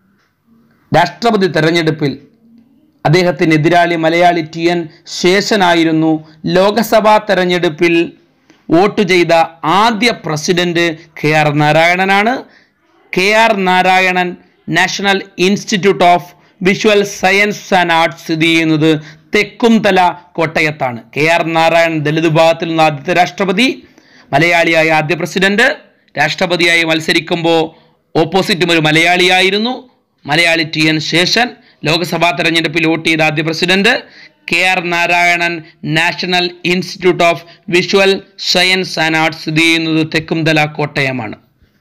രാഷ്ട്രപതി തെരഞ്ഞെടുപ്പിൽ അദ്ദേഹത്തിന് എതിരാളി മലയാളി ടി എൻ ശേഷനായിരുന്നു ലോക്സഭാ തെരഞ്ഞെടുപ്പിൽ വോട്ട് ചെയ്ത ആദ്യ പ്രസിഡന്റ് കെ ആർ നാരായണനാണ് K R Narayanan national institute of visual science and arts സ്ഥിതി ചെയ്യുന്നത് തെക്കുംതല കോട്ടയത്താണ് കെ ആർ നാരായണൻ ദളിത് വിഭാഗത്തിൽ നിന്ന് ആദ്യത്തെ രാഷ്ട്രപതി മലയാളിയായ ആദ്യ പ്രസിഡന്റ് രാഷ്ട്രപതിയായി മത്സരിക്കുമ്പോൾ ഓപ്പോസിറ്റും ഒരു മലയാളിയായിരുന്നു മലയാളി ടി എൻ ശേഷൻ ലോക്സഭാ തെരഞ്ഞെടുപ്പിൽ വോട്ട് ചെയ്ത ആദ്യ president K R Narayanan national institute of visual science and arts സ്ഥിതി ചെയ്യുന്നത് തെക്കുംതല കോട്ടയമാണ്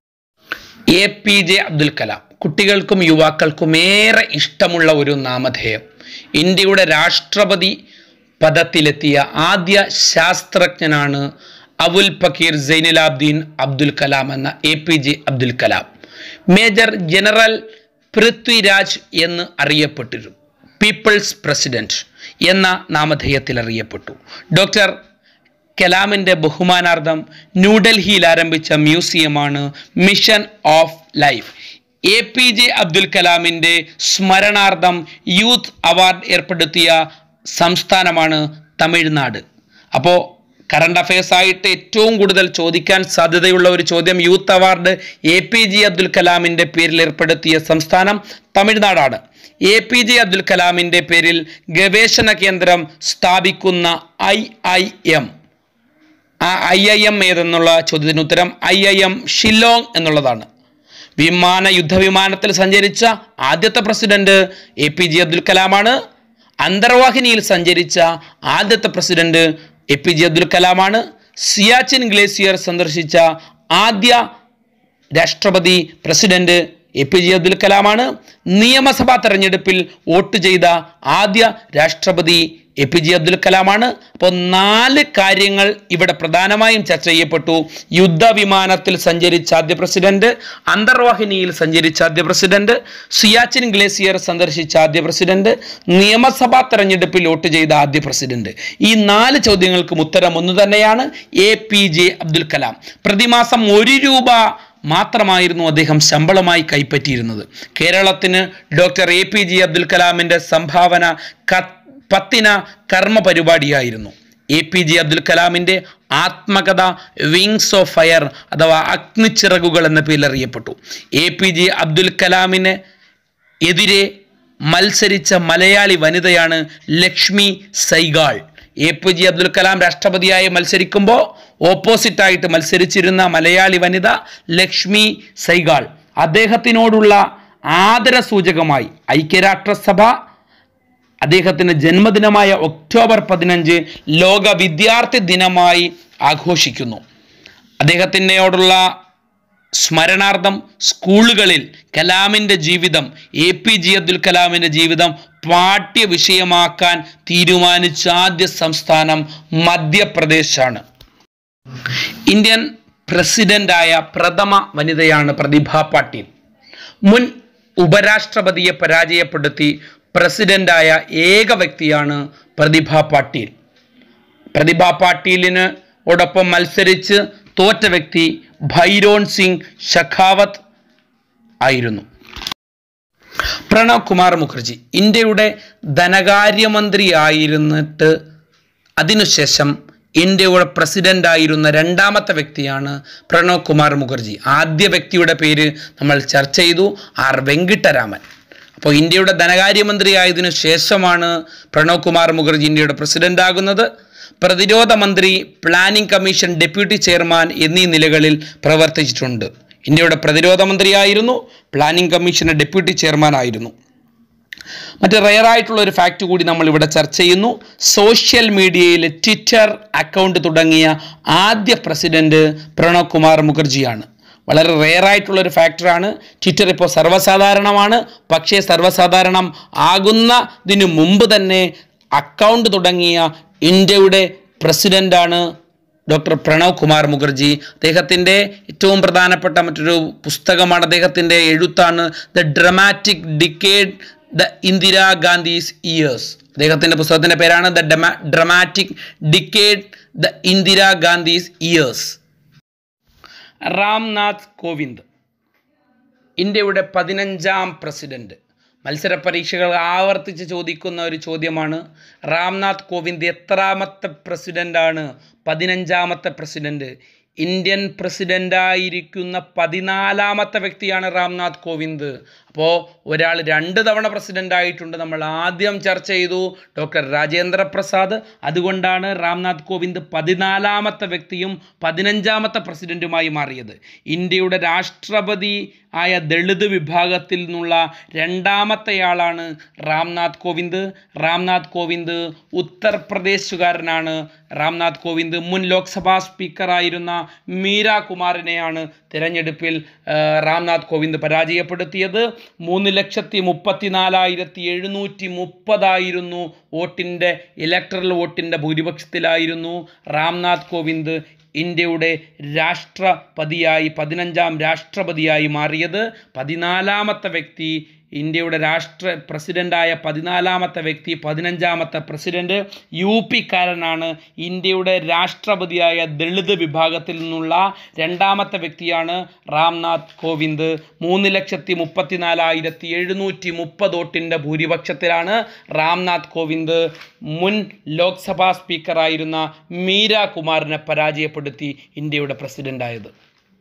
A P J Abdul Kalam കുട്ടികൾക്കും യുവാക്കൾക്കും ഏറെ ഇഷ്ടമുള്ള ഒരു നാമധേയം ഇന്ത്യയുടെ രാഷ്ട്രപതി പദത്തിലെത്തിയ ആദ്യ ശാസ്ത്രജ്ഞനാണ് അബുൽ ഫക്കീർ സൈനുലാബ്ദീൻ അബ്ദുൽ കലാം എന്ന A P J Abdul Kalam major general Prithviraj എന്ന് അറിയപ്പെട്ടിരുന്നു പീപ്പിൾസ് പ്രസിഡന്റ് എന്ന നാമധേയത്തിൽ അറിയപ്പെട്ടു ഡോക്ടർ കലാമിൻ്റെ ബഹുമാനാർത്ഥം ന്യൂഡൽഹിയിൽ ആരംഭിച്ച മ്യൂസിയമാണ് mission of life A P J Abdul കലാമിൻ്റെ സ്മരണാർത്ഥം യൂത്ത് അവാർഡ് ഏർപ്പെടുത്തിയ സംസ്ഥാനമാണ് തമിഴ്നാട് അപ്പോൾ കറണ്ട് അഫയേഴ്സ് ആയിട്ട് ഏറ്റവും കൂടുതൽ ചോദിക്കാൻ സാധ്യതയുള്ള ഒരു ചോദ്യം youth award A P J Abdul കലാമിൻ്റെ പേരിൽ ഏർപ്പെടുത്തിയ സംസ്ഥാനം തമിഴ്നാടാണ് എ പി ജെ അബ്ദുൽ കലാമിൻ്റെ പേരിൽ ഗവേഷണ കേന്ദ്രം സ്ഥാപിക്കുന്ന ഐ ഐ എം ആ ഐ ഐ എം ഏതെന്നുള്ള ചോദ്യത്തിന് ഉത്തരം ഐ ഐ എം ഷില്ലോങ് എന്നുള്ളതാണ് വിമാന യുദ്ധവിമാനത്തിൽ സഞ്ചരിച്ച ആദ്യത്തെ president A P J Abdul കലാമാണ് അന്തർവാഹിനിയിൽ സഞ്ചരിച്ച ആദ്യത്തെ president A P J Abdul കലാമാണ് സിയാച്ചിൻ ഗ്ലേസിയർ സന്ദർശിച്ച ആദ്യ രാഷ്ട്രപതി president A P J Abdul കലാമാണ് നിയമസഭാ തെരഞ്ഞെടുപ്പിൽ വോട്ട് ചെയ്ത ആദ്യ രാഷ്ട്രപതി എ പി ജെ അബ്ദുൽ കലാമാണ് അപ്പോൾ നാല് കാര്യങ്ങൾ ഇവിടെ പ്രധാനമായും ചർച്ച ചെയ്യപ്പെട്ടു യുദ്ധവിമാനത്തിൽ സഞ്ചരിച്ച ആദ്യ പ്രസിഡന്റ് അന്തർവാഹിനിയിൽ സഞ്ചരിച്ച ആദ്യ പ്രസിഡന്റ് സിയാച്ചിൻ ഗ്ലേസിയർ സന്ദർശിച്ച ആദ്യ പ്രസിഡന്റ് നിയമസഭാ തെരഞ്ഞെടുപ്പിൽ വോട്ട് ചെയ്ത ആദ്യ പ്രസിഡന്റ് ഈ നാല് ചോദ്യങ്ങൾക്കും ഉത്തരം ഒന്ന് തന്നെയാണ് A P J Abdul Kalam പ്രതിമാസം ഒരു രൂപ മാത്രമായിരുന്നു അദ്ദേഹം ശമ്പളമായി കൈപ്പറ്റിയിരുന്നത് കേരളത്തിന് doctor A P J Abdul കലാമിൻ്റെ സംഭാവന ക പത്തിന കർമ്മ പരിപാടിയായിരുന്നു എ പി ജെ അബ്ദുൽ കലാമിൻ്റെ ആത്മകഥ വിങ്സ് ഓഫ് ഫയർ അഥവാ അഗ്നിച്ചിറകുകൾ എന്ന പേരിൽ അറിയപ്പെട്ടു എ പി ജെ അബ്ദുൽ കലാമിന് എതിരെ മത്സരിച്ച മലയാളി വനിതയാണ് Lakshmi Sehgal A P J Abdul Kalam രാഷ്ട്രപതിയായി മത്സരിക്കുമ്പോൾ ഓപ്പോസിറ്റായിട്ട് മത്സരിച്ചിരുന്ന മലയാളി വനിത ലക്ഷ്മി സൈഗാൾ അദ്ദേഹത്തിനോടുള്ള ആദരസൂചകമായി ഐക്യരാഷ്ട്രസഭ അദ്ദേഹത്തിൻ്റെ ജന്മദിനമായ ഒക്ടോബർ പതിനഞ്ച് ലോക വിദ്യാർത്ഥി ദിനമായി ആഘോഷിക്കുന്നു അദ്ദേഹത്തിനോടുള്ള സ്മരണാർത്ഥം സ്കൂളുകളിൽ കലാമിൻ്റെ ജീവിതം എ പി ജെ അബ്ദുൽ കലാമിൻ്റെ ജീവിതം പാഠ്യ വിഷയമാക്കാൻ തീരുമാനിച്ച ആദ്യ സംസ്ഥാനം മധ്യപ്രദേശാണ് ഇന്ത്യൻ പ്രസിഡന്റായ പ്രഥമ വനിതയാണ് പ്രതിഭ പാട്ടീൽ മുൻ ഉപരാഷ്ട്രപതിയെ പരാജയപ്പെടുത്തി പ്രസിഡന്റായ ഏക വ്യക്തിയാണ് പ്രതിഭ പാട്ടീൽ പ്രതിഭ പാട്ടീലിന് ഓടൊപ്പം മത്സരിച്ച് തോറ്റ വ്യക്തി ഭൈരോൺ സിംഗ് ഷഖാവത്ത് ആയിരുന്നു പ്രണബ് കുമാർ മുഖർജി ഇന്ത്യയുടെ ധനകാര്യമന്ത്രി ആയിരുന്നിട്ട് അതിനുശേഷം ഇന്ത്യയുടെ പ്രസിഡന്റ് ആയിരുന്ന രണ്ടാമത്തെ വ്യക്തിയാണ് പ്രണബ് കുമാർ മുഖർജി ആദ്യ വ്യക്തിയുടെ പേര് നമ്മൾ ചർച്ച ചെയ്തു ആർ വെങ്കിട്ടരാമൻ അപ്പോൾ ഇന്ത്യയുടെ ധനകാര്യമന്ത്രി ആയതിനു ശേഷമാണ് പ്രണബ് കുമാർ മുഖർജി ഇന്ത്യയുടെ പ്രസിഡന്റ് ആകുന്നത് പ്രതിരോധ മന്ത്രി പ്ലാനിംഗ് കമ്മീഷൻ ഡെപ്യൂട്ടി ചെയർമാൻ എന്നീ നിലകളിൽ പ്രവർത്തിച്ചിട്ടുണ്ട് ഇന്ത്യയുടെ പ്രതിരോധ മന്ത്രിയായിരുന്നു പ്ലാനിംഗ് കമ്മീഷന്റെ ഡെപ്യൂട്ടി ചെയർമാൻ ആയിരുന്നു മറ്റ് റയർ ആയിട്ടുള്ള ഒരു ഫാക്റ്റ് കൂടി നമ്മൾ ഇവിടെ ചർച്ച ചെയ്യുന്നു സോഷ്യൽ മീഡിയയിൽ ട്വിറ്റർ അക്കൗണ്ട് തുടങ്ങിയ ആദ്യ പ്രസിഡന്റ് പ്രണബ് കുമാർ മുഖർജിയാണ് വളരെ റെയർ ആയിട്ടുള്ള ഒരു ഫാക്ടറാണ് ട്വിറ്റർ ഇപ്പോൾ സർവ്വസാധാരണമാണ് പക്ഷേ സർവ്വസാധാരണം ആകുന്നതിന് മുമ്പ് തന്നെ അക്കൗണ്ട് തുടങ്ങിയ ഇന്ത്യയുടെ പ്രസിഡൻ്റാണ് ഡോക്ടർ പ്രണവ് കുമാർ മുഖർജി അദ്ദേഹത്തിൻ്റെ ഏറ്റവും പ്രധാനപ്പെട്ട മറ്റൊരു പുസ്തകമാണ് അദ്ദേഹത്തിൻ്റെ എഴുത്താണ് the dramatic decade the Indira Gandhi's years അദ്ദേഹത്തിൻ്റെ പുസ്തകത്തിൻ്റെ പേരാണ് ദ ഡെമാ dramatic decade the Indira Gandhi's years Ramnath Kovind ഇന്ത്യയുടെ പതിനഞ്ചാം പ്രസിഡന്റ് മത്സര പരീക്ഷകൾ ആവർത്തിച്ച് ചോദിക്കുന്ന ഒരു ചോദ്യമാണ് രാംനാഥ് കോവിന്ദ് എത്രാമത്തെ പ്രസിഡൻ്റാണ് പതിനഞ്ചാമത്തെ പ്രസിഡന്റ് ഇന്ത്യൻ പ്രസിഡൻ്റായിരിക്കുന്ന പതിനാലാമത്തെ വ്യക്തിയാണ് രാംനാഥ് കോവിന്ദ് അപ്പോൾ ഒരാൾ രണ്ട് തവണ പ്രസിഡൻ്റ് ആയിട്ടുണ്ട് നമ്മൾ ആദ്യം ചർച്ച ചെയ്തു ഡോക്ടർ രാജേന്ദ്ര പ്രസാദ് അതുകൊണ്ടാണ് രാംനാഥ് കോവിന്ദ് പതിനാലാമത്തെ വ്യക്തിയും പതിനഞ്ചാമത്തെ പ്രസിഡൻറ്റുമായി മാറിയത് ഇന്ത്യയുടെ രാഷ്ട്രപതി ആയ ദളിത് വിഭാഗത്തിൽ നിന്നുള്ള രണ്ടാമത്തെയാളാണ് രാംനാഥ് കോവിന്ദ് രാംനാഥ് കോവിന്ദ് ഉത്തർപ്രദേശുകാരനാണ് രാംനാഥ് കോവിന്ദ് മുൻ ലോക്സഭാ സ്പീക്കറായിരുന്ന മീര കുമാറിനെയാണ് തിരഞ്ഞെടുപ്പിൽ ആ, രാംനാഥ് കോവിന്ദ് പരാജയപ്പെടുത്തിയത് മൂന്ന് ലക്ഷത്തി മുപ്പത്തിനാലായിരത്തി എഴുന്നൂറ്റി മുപ്പതായിരുന്നു വോട്ടിൻ്റെ ഇലക്ട്രൽ വോട്ടിൻ്റെ ഭൂരിപക്ഷത്തിലായിരുന്നു രാംനാഥ് കോവിന്ദ് ഇന്ത്യയുടെ രാഷ്ട്രപതിയായി പതിനഞ്ചാം രാഷ്ട്രപതിയായി മാറിയത് പതിനാലാമത്തെ വ്യക്തി ഇന്ത്യയുടെ രാഷ്ട്ര പ്രസിഡൻ്റായ പതിനാലാമത്തെ വ്യക്തി പതിനഞ്ചാമത്തെ പ്രസിഡന്റ് യു പിക്കാരനാണ് ഇന്ത്യയുടെ രാഷ്ട്രപതിയായ ദളിത് വിഭാഗത്തിൽ നിന്നുള്ള രണ്ടാമത്തെ വ്യക്തിയാണ് രാംനാഥ് കോവിന്ദ് മൂന്ന് ലക്ഷത്തി മുപ്പത്തിനാലായിരത്തി എഴുന്നൂറ്റി മുപ്പത് വോട്ടിൻ്റെ ഭൂരിപക്ഷത്തിലാണ് രാംനാഥ് കോവിന്ദ് മുൻ ലോക്സഭാ സ്പീക്കറായിരുന്ന മീര കുമാറിനെ പരാജയപ്പെടുത്തി ഇന്ത്യയുടെ പ്രസിഡന്റായത്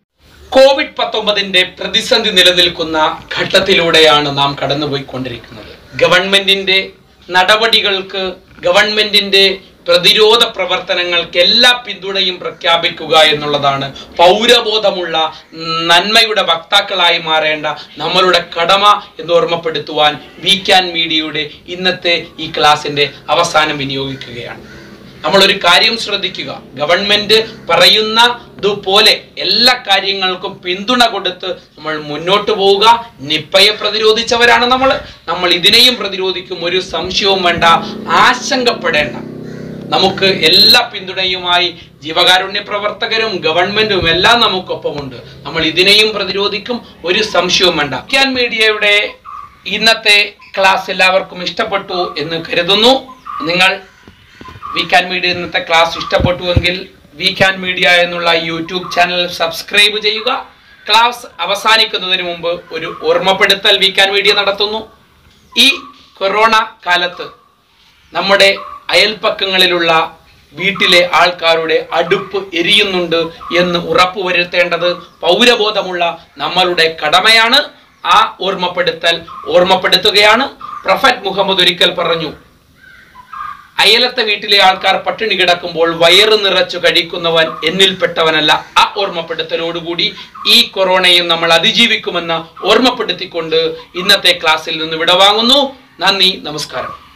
കോവിഡ് പത്തൊമ്പതിന്റെ പ്രതിസന്ധി നിലനിൽക്കുന്ന ഘട്ടത്തിലൂടെയാണ് നാം കടന്നുപോയിക്കൊണ്ടിരിക്കുന്നത് ഗവൺമെന്റിന്റെ നടപടികൾക്ക് ഗവൺമെന്റിന്റെ പ്രതിരോധ പ്രവർത്തനങ്ങൾക്ക് എല്ലാ പിന്തുണയും പ്രഖ്യാപിക്കുക എന്നുള്ളതാണ് പൗരബോധമുള്ള നന്മയുടെ വക്താക്കളായി മാറേണ്ട നമ്മളുടെ കടമ എന്ന് ഓർമ്മപ്പെടുത്തുവാൻ വി ക്യാൻ മീഡിയയുടെ ഇന്നത്തെ ഈ ക്ലാസിന്റെ അവസാനം വിനിയോഗിക്കുകയാണ് നമ്മൾ ഒരു കാര്യം ശ്രദ്ധിക്കുക ഗവൺമെന്റ് പറയുന്നതുപോലെ എല്ലാ കാര്യങ്ങൾക്കും പിന്തുണ കൊടുത്ത് നമ്മൾ മുന്നോട്ട് പോവുക നിപ്പയെ പ്രതിരോധിച്ചവരാണ് നമ്മൾ നമ്മൾ ഇതിനെയും പ്രതിരോധിക്കും ഒരു സംശയവും വേണ്ട ആശങ്കപ്പെടേണ്ട നമുക്ക് എല്ലാ പിന്തുണയുമായി ജീവകാരുണ്യ പ്രവർത്തകരും ഗവൺമെന്റും എല്ലാം നമുക്കൊപ്പമുണ്ട് നമ്മൾ ഇതിനെയും പ്രതിരോധിക്കും ഒരു സംശയവും വേണ്ട ക്യാൻ മീഡിയയുടെ ഇന്നത്തെ ക്ലാസ് എല്ലാവർക്കും ഇഷ്ടപ്പെട്ടു എന്ന് കരുതുന്നു നിങ്ങൾ വി ക്യാൻ മീഡിയ ഇന്നത്തെ ക്ലാസ് ഇഷ്ടപ്പെട്ടുവെങ്കിൽ വി ക്യാൻ മീഡിയ എന്നുള്ള യൂട്യൂബ് ചാനൽ സബ്സ്ക്രൈബ് ചെയ്യുക ക്ലാസ് അവസാനിക്കുന്നതിന് മുമ്പ് ഒരു ഓർമ്മപ്പെടുത്തൽ വി ക്യാൻ മീഡിയ നടത്തുന്നു ഈ കൊറോണ കാലത്ത് നമ്മുടെ അയൽപ്പക്കങ്ങളിലുള്ള വീട്ടിലെ ആൾക്കാരുടെ അടുപ്പ് എരിയുന്നുണ്ട് എന്ന് ഉറപ്പുവരുത്തേണ്ടത് പൗരബോധമുള്ള നമ്മളുടെ കടമയാണ് ആ ഓർമ്മപ്പെടുത്തൽ ഓർമ്മപ്പെടുത്തുകയാണ് പ്രൊഫറ്റ് മുഹമ്മദ് ഒരിക്കൽ പറഞ്ഞു അയലത്തെ വീട്ടിലെ ആൾക്കാർ പട്ടിണി കിടക്കുമ്പോൾ വയറ് നിറച്ചു കഴിക്കുന്നവൻ എന്നിൽപ്പെട്ടവനല്ല ആ ഓർമ്മപ്പെടുത്തലോടുകൂടി ഈ കൊറോണയും നമ്മൾ അതിജീവിക്കുമെന്ന് ഓർമ്മപ്പെടുത്തിക്കൊണ്ട് ഇന്നത്തെ ക്ലാസ്സിൽ നിന്ന് വിടവാങ്ങുന്നു നന്ദി നമസ്കാരം